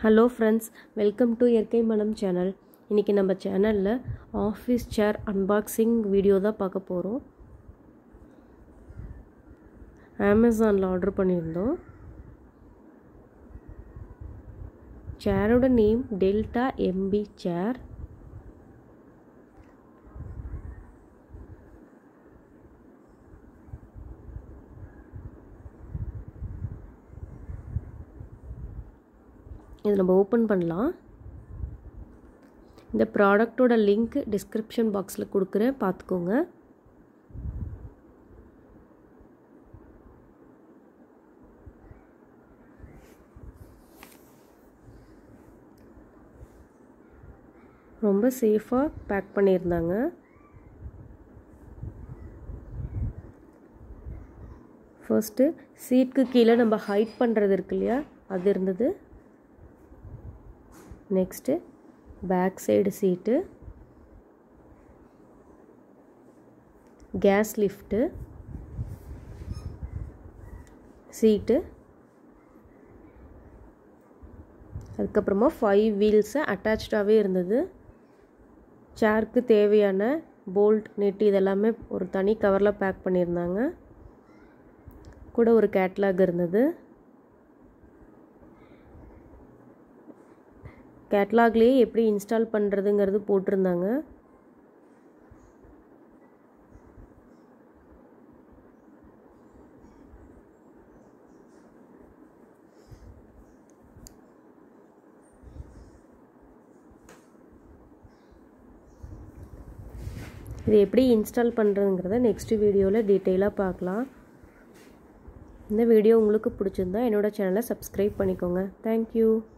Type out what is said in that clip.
hello friends welcome to இயற்கை மனம் channel இன்றைக்கி நம்ம சேனலில் ஆஃபீஸ் சேர் அன்பாக்சிங் வீடியோ தான் பார்க்க போகிறோம் அமேசானில் ஆர்டர் பண்ணியிருந்தோம் சேரோட நேம் டெல்டா எம்பி சேர் இது நம்ம ஓப்பன் பண்ணலாம் இந்த ப்ராடக்டோட லிங்க் டிஸ்கிரிப்ஷன் பாக்ஸில் கொடுக்குறேன் பார்த்துக்கோங்க ரொம்ப சேஃபாக பேக் பண்ணியிருந்தாங்க ஃபர்ஸ்ட்டு சீட்க்கு கீழே நம்ம ஹைட் பண்ணுறது இருக்கு இல்லையா அது இருந்தது next back side seat gas lift seat அதுக்கப்புறமா ஃபைவ் வீல்ஸு அட்டாச்சாகவே இருந்தது சேருக்கு தேவையான போல்ட் நெட் இதெல்லாமே ஒரு தனி கவரில் பேக் பண்ணியிருந்தாங்க கூட ஒரு கேட்லாக் இருந்தது கேட்லாக்லேயே எப்படி இன்ஸ்டால் பண்ணுறதுங்கிறது போட்டிருந்தாங்க இது எப்படி இன்ஸ்டால் பண்ணுறதுங்கிறத நெக்ஸ்ட் வீடியோவில் டீட்டெயிலாக பார்க்கலாம் இந்த வீடியோ உங்களுக்கு பிடிச்சிருந்தா என்னோடய சேனலை சப்ஸ்கிரைப் பண்ணிக்கோங்க தேங்க்யூ